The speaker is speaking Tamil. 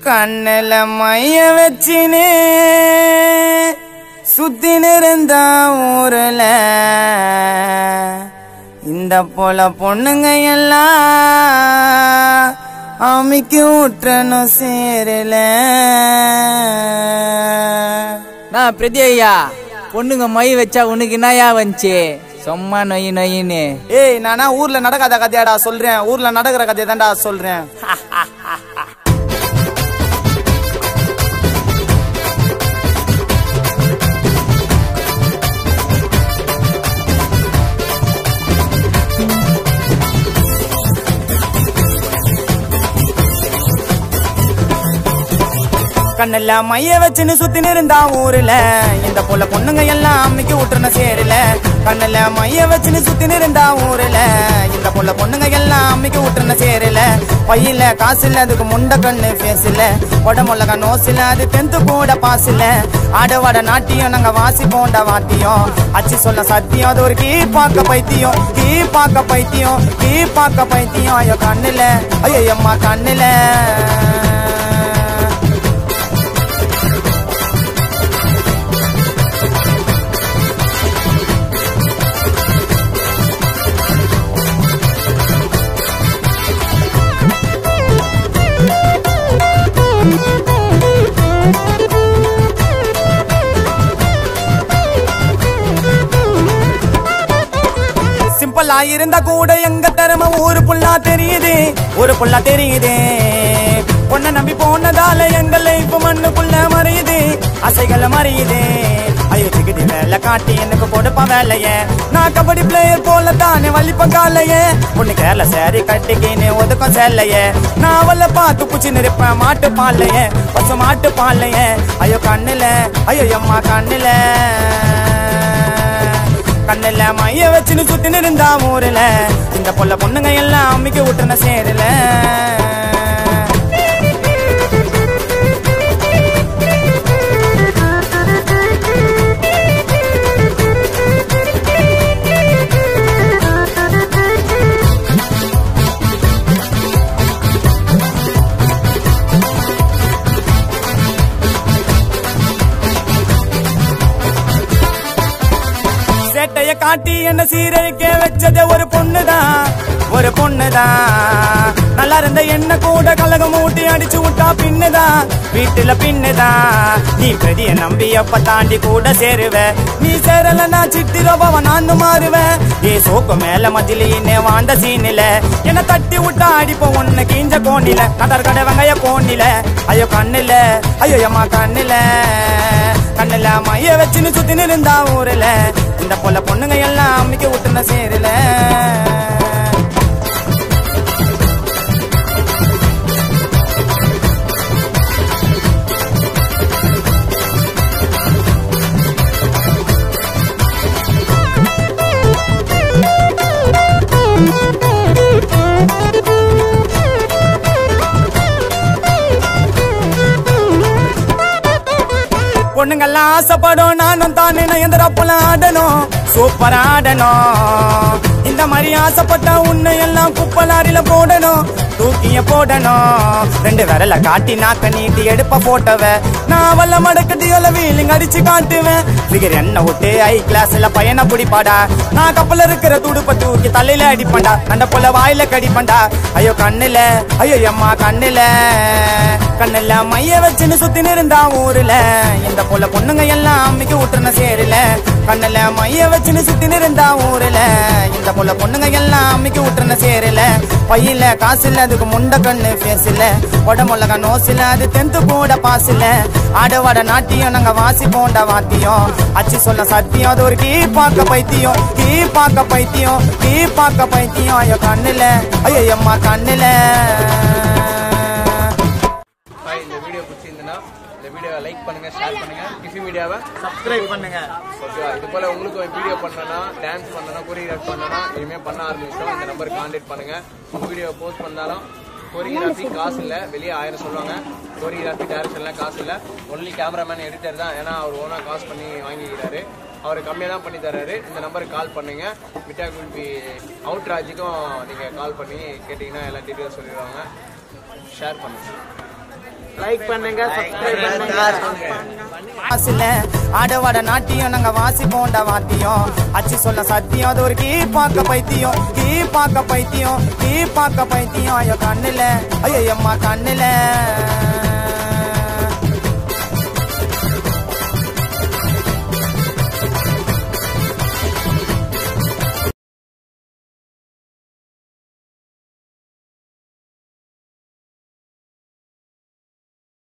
கண்ணுல மைய வச்சினே சுத்தின்னு இருந்தா ஊருல இந்த போல பொண்ணுங்க எல்லாம் அமிக்கி விட்டுறணும் சேரல நான் பிரதி ஐயா பொண்ணுங்க மை வச்சா உனக்கு என்னயா வந்துச்சு சும்மா நொய் நொயின்னு ஏய் நானா ஊர்ல நடக்காத கதையாடா சொல்றேன் ஊர்ல நடக்கிற கதையை தான்டா சொல்றேன் கண்ணுல மைய வச்சுன்னு சுத்தின்னு இருந்தா ஊருல இந்த போல பொண்ணுங்க எல்லாம் அம்மிக்கு விட்டுருன சேரல கண்ணுல மைய வச்சுன்னு சுத்தின்னு இருந்தா ஊருல இந்த போல பொண்ணுங்க எல்லாம் அம்மிக்கு விட்டுருன சேரல பையில காசு இல்ல அதுக்கு முண்ட கண்ணு பேசல உடம்புலக நோசில அது டென்த்து கூட பாசில ஆடவாட நாட்டியம் நாங்க வாசி போண்ட வாத்தியம் அச்சு சொல்ல சத்தியம் அது ஒரு கீ பாக்க பைத்தியம் கீ பாக்க பைத்தியம் கீ பாக்க பைத்தியம் ஐயோ கண்ணுல ஐயோ அம்மா கண்ணுல சிம்பிளா இருந்தா கூட எங்க திறமை ஊரு புள்ளா தெரியுது ஊரு புள்ளா தெரியுது பொண்ணை நம்பி போனதால எங்க லைஃப் மண்ணுக்குள்ள மறையுது அசைகளை மறையுது ஐயோ சிக்கிடி வேலை காட்டி எனக்கு கொடுப்பா வேலைய நான் கபடி பிளேயர் போல தானே வலிப்ப காலைய பொண்ணு கேரள சேரி கட்டிக்கின்னு ஒதுக்கம் சேலைய நான் அவளை பார்த்து புச்சி நிற்பேன் மாட்டு பாலைய பசு மாட்டு பாலைய ஐயோ கண்ணுல ஐயோ அம்மா கண்ணுல கண்ணுல மைய வச்சுன்னு சுத்தின்னு இருந்தா ஊருல இந்த பொல்ல பொண்ணுங்க எல்லாம் அம்மிக்கு விட்டுன சேரல சேட்டைய காட்டி என்ன சீரழிக்க வச்சது ஒரு பொண்ணுதான் ஒரு பொண்ணுதான் நல்லா இருந்த என்ன கூட கலகம் மூட்டி அடிச்சு விட்டா பின்னுதான் வீட்டுல பின்னுதான் நீ பெரிய நம்பி அப்ப தாண்டி கூட சேருவ நீ சேரலன்னா சிட்டி ரோபவ நானும் மாறுவேன் ஏ சோக்கு மேல மதிலின்னு வாழ்ந்த சீனில என்ன தட்டி விட்டா அடிப்போம் ஒண்ணு கீஞ்ச கோணில கதர் கடை வெங்காய கோணில ஐயோ கண்ணுல ஐயோ அம்மா கண்ணுல கண்ணுல மைய வச்சுன்னு சுத்தின்னு இருந்தா ஊருல இந்த போல பொண்ணுங்க எல்லாம் அம்மிக்க விட்டுன சேரல பொண்ணுங்கெல்லாம் ஆசைப்படும் நானும் தானே எந்திரப்புல ஆடணும் சூப்பர் ஆடணும் இந்த மாதிரி ஆசைப்பட்டா உன்னை எல்லாம் குப்பை லாரியில போடணும் தூக்கிய போடணும் ரெண்டு விரல காட்டி நாக்க நீட்டி எடுப்ப போட்டவ நான் வல்ல மடக்கட்டியோல வீலிங் அடிச்சு காட்டுவேன் ஃபிகர் என்ன விட்டு ஐ கிளாஸ்ல பையனை பிடிப்பாடா நான் கப்பல இருக்கிற துடுப்ப தூக்கி தலையில அடிப்பண்டா அந்த போல வாயில கடிப்பண்டா ஐயோ கண்ணுல ஐயோ அம்மா கண்ணுல கண்ணுல மைய வச்சுன்னு சுத்தின்னு இருந்தா ஊருல இந்த போல பொண்ணுங்க எல்லாம் அம்மிக்கு விட்டுன சேரல கண்ணுல மைய வச்சுன்னு சுத்தின்னு இருந்தா ஊருல இந்த போல பொண்ணுங்க எல்லாம் அம்மிக்கு விட்டுன சேரல பையில காசு இல்ல அதுக்கு முண்ட கண்ணு பேசல உடம்புலக நோசில அது தெந்து கூட பாசில ஆடவாட நாட்டியம் நாங்க வாசி போண்ட வாத்தியம் அச்சு சொல்ல சத்தியம் அது ஒரு கீ பாக்க பைத்தியம் கீ பாக்க பைத்தியம் கீ பாக்க பைத்தியம் ஐயோ கண்ணுல ஐயோ அம்மா கண்ணுல ஹாய் இந்த வீடியோ பிடிச்சிருந்ததுன்னா இந்த வீடியோவை லைக் பண்ணுங்க ஷேர் பண்ணுங்க கிஃபி மீடியாவை சப்ஸ்கிரைப் பண்ணுங்க ஓகேவா இது போல உங்களுக்கு வீடியோ பண்ணனா டான்ஸ் பண்ணனா கொரியோகிராஃப் பண்ணனா இனிமே பண்ண ஆரம்பிச்சிட்டோம் இந்த நம்பருக்கு கான்டாக்ட் பண்ணுங்க உங்க வீடியோ போஸ்ட் பண்ணாலும் கொரியோகிராஃபி காசு இல்ல வெளியே ஆயிரம் சொல்லுவாங்க கொரியோகிராஃபி டைரக்ஷன்லாம் காசு இல்ல ஒன்லி கேமராமேன் எடிட்டர் தான் ஏன்னா அவர் ஓனா காசு பண்ணி வாங்கிக்கிறாரு அவர் கம்மியாக தான் பண்ணி தர்றாரு இந்த நம்பருக்கு கால் பண்ணுங்க மிட்டா குல்பி அவுட் ராஜுக்கும் நீங்கள் கால் பண்ணி கேட்டிங்கன்னா எல்லா டீட்டெயில்ஸ் சொல்லிடுவாங்க ஷேர் பண்ணுங்க லைக் பண்ணுங்க சப்ஸ்கிரைப் பண்ணுங்க வாசில ஆடவாட நாட்டியம் நாங்க வாசிப்போண்ட வாத்தியம் அச்சு சொல்ல சத்தியம் அது ஒரு கீ பாக்க பைத்தியம் கீ பாக்க பைத்தியம் கீ பாக்க பைத்தியம் ஐயோ கண்ணுல ஐயோ அம்மா கண்ணுல